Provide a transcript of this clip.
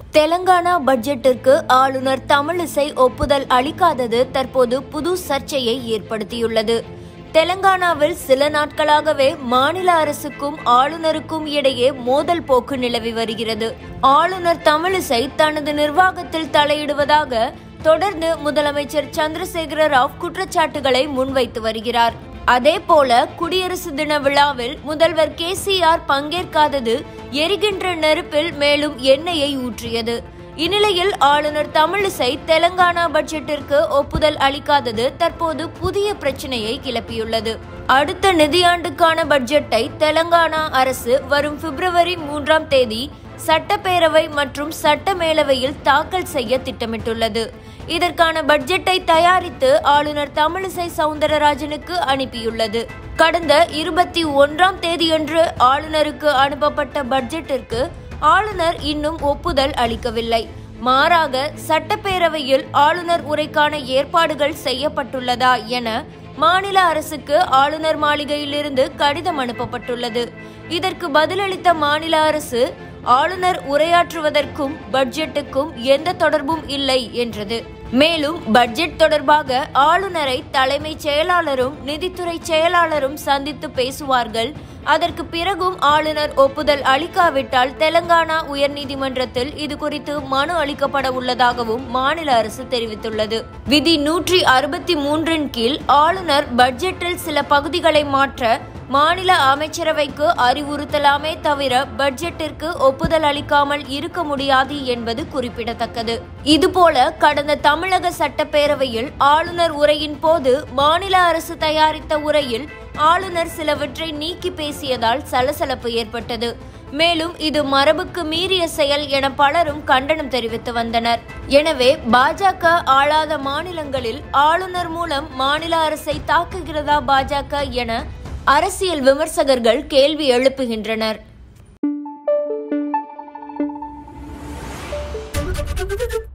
தெலங்கானா பட்ஜெட்டிற்கு ஆளுநர் தமிழிசை ஒப்புதல் அளிக்காதது தற்போது புது சர்ச்சையை ஏற்படுத்தியுள்ளது தெலங்கானாவில் சில நாட்களாகவே மாநில அரசுக்கும் ஆளுநருக்கும் இடையே மோதல் போக்கு நிலவி வருகிறது ஆளுநர் தமிழிசை தனது நிர்வாகத்தில் தலையிடுவதாக தொடர்ந்து முதலமைச்சர் சந்திரசேகர ராவ் குற்றச்சாட்டுகளை முன்வைத்து வருகிறார் அதேபோல குடியரசு தின விழாவில் முதல்வர் கே சி ஆர் பங்கேற்காதது எரிகின்ற நெருப்பில் மேலும் எண்ணெயை ஊற்றியது இந்நிலையில் ஆளுநர் தமிழிசை தெலங்கானா பட்ஜெட்டிற்கு ஒப்புதல் அளிக்காதது தற்போது புதிய பிரச்சனையை கிளப்பியுள்ளது அடுத்த நிதியாண்டுக்கான பட்ஜெட்டை தெலங்கானா அரசு வரும் பிப்ரவரி மூன்றாம் தேதி சட்டப்பேரவை மற்றும் சட்டமேலவையில் தாக்கல் செய்ய திட்டமிட்டுள்ளது இதற்கான பட்ஜெட்டை தயாரித்து ஆளுநர் தமிழிசை சவுந்தரராஜனுக்கு அனுப்பியுள்ளது கடந்த இருபத்தி ஒன்றாம் தேதியன்று ஆளுநருக்கு அனுப்பப்பட்ட பட்ஜெட்டிற்கு ஆளுநர் இன்னும் ஒப்புதல் அளிக்கவில்லை மாறாக சட்டப்பேரவையில் ஆளுநர் உரைக்கான ஏற்பாடுகள் செய்யப்பட்டுள்ளதா என மாநில அரசுக்கு ஆளுநர் மாளிகையிலிருந்து கடிதம் அனுப்பப்பட்டுள்ளது இதற்கு பதிலளித்த மாநில அரசு ஆளுநர் உரையாற்றுவதற்கும் பட்ஜெட்டுக்கும் எந்த தொடர்பும் இல்லை என்றது மேலும் பட்ஜெட் தொடர்பாக ஆளுநரை தலைமைச் செயலாளரும் நிதித்துறை செயலாளரும் சந்தித்து பேசுவார்கள் அதற்கு பிறகும் ஆளுநர் ஒப்புதல் அளிக்காவிட்டால் தெலங்கானா உயர்நீதிமன்றத்தில் இது குறித்து மனு அளிக்கப்பட உள்ளதாகவும் மாநில அரசு தெரிவித்துள்ளது விதி நூற்றி அறுபத்தி மூன்றின் கீழ் ஆளுநர் பட்ஜெட்டில் சில பகுதிகளை மாற்ற மாநில அமைச்சரவைக்கு அறிவுறுத்தலாமே தவிர பட்ஜெட்டிற்கு ஒப்புதல் அளிக்காமல் இருக்க முடியாது என்பது குறிப்பிடத்தக்கது இதுபோல கடந்த தமிழக சட்டப்பேரவையில் ஆளுநர் உரையின் போது மாநில அரசு தயாரித்த உரையில் ஆளுநர் சிலவற்றை நீக்கி பேசியதால் சலசலப்பு ஏற்பட்டது மேலும் இது மரபுக்கு மீறிய செயல் என பலரும் கண்டனம் தெரிவித்து வந்தனர் எனவே பாஜக ஆளாத மாநிலங்களில் ஆளுநர் மூலம் மாநில அரசை தாக்குகிறதா பாஜக என அரசியல் விமர்சகர்கள் கேள்வி எழுப்புகின்றனர்